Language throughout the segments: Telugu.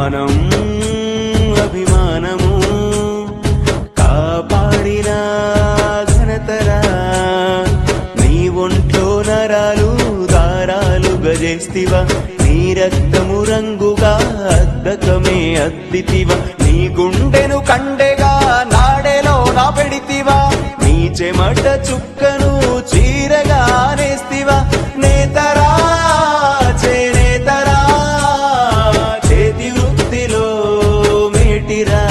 మానం అభిమానము కాపాడిన ఘనతరా నీ ఒంట్లో నరాలు దారాలు గజేస్తివా నీ రక్తము రంగుగా అద్దకమే అద్దితివా నీ గుండెను కండెగా నాడెలో నా పెడితివా నీ చెమట చుక్కను చీరగా నేస్తివా నేతరా చేనేతరా చేతి వృత్తిలో మేటిరా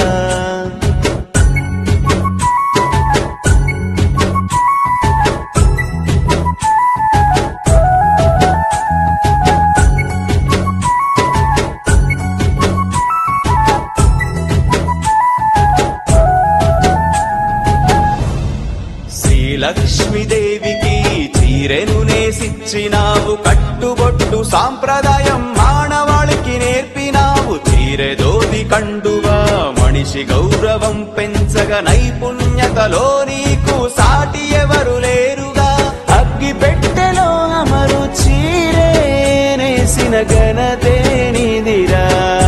శ్రీలక్ష్మీదేవికి చీరెను నేసిచ్చినావు కట్టుబొట్టు సాంప్రదాయం మానవాళికి నేర్పినావు చీరెదోది కండువా మనిషి గౌరవం పెంచగ నైపుణ్యతలో నీకు సాటి ఎవరు లేరుగా అగ్గి పెట్టెలో అమరు చీరే నేసిన ఘనతే నీదిరా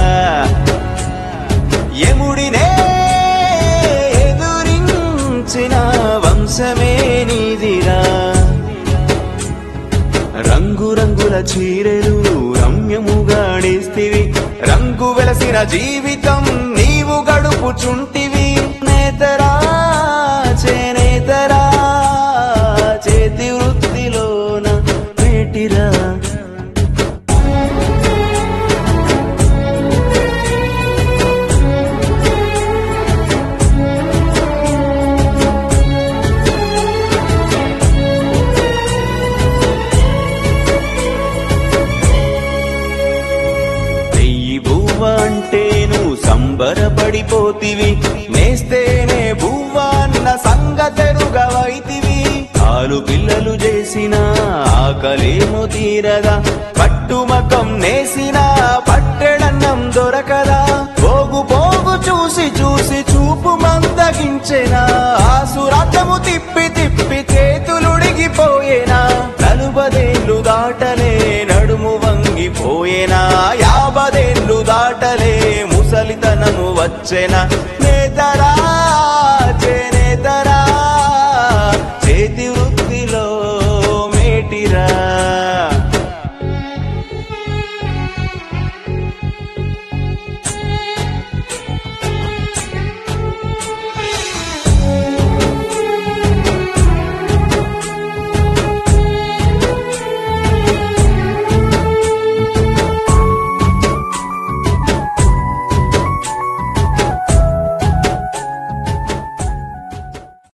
యముడినే ఎదురించిన వంశమే నీదిరా రంగురంగుల చీరెలు రమ్యముగా నేస్తివి రంగు వెలసిన జీవితం నీవు గడుపుచుంటివి నేతరా చేనేతరా చేతి వృత్తిలోన మేటిరా నెయ్యి బువ్వ అంటేను సంబరపడిపోతివి నేస్తేనే బువ్వ అన్న సంగతెరుగవైతివి ఆలు పిల్లలు చేసిన ఆకలేమో తీరదా పట్టుమకం నేసిన పట్టెడన్నం దొరకదా పోగు పోగు చూసి చూసి చూపు మందగించెనా ఆసురాతము తిప్పి తిప్పి చేతులుడిగిపోయేనా నలుబదేళ్ళు దాటలే నడుము వంగిపోయేనా యాభదేళ్ళు దాటలే ముసలితనము వచ్చెనా నేతరా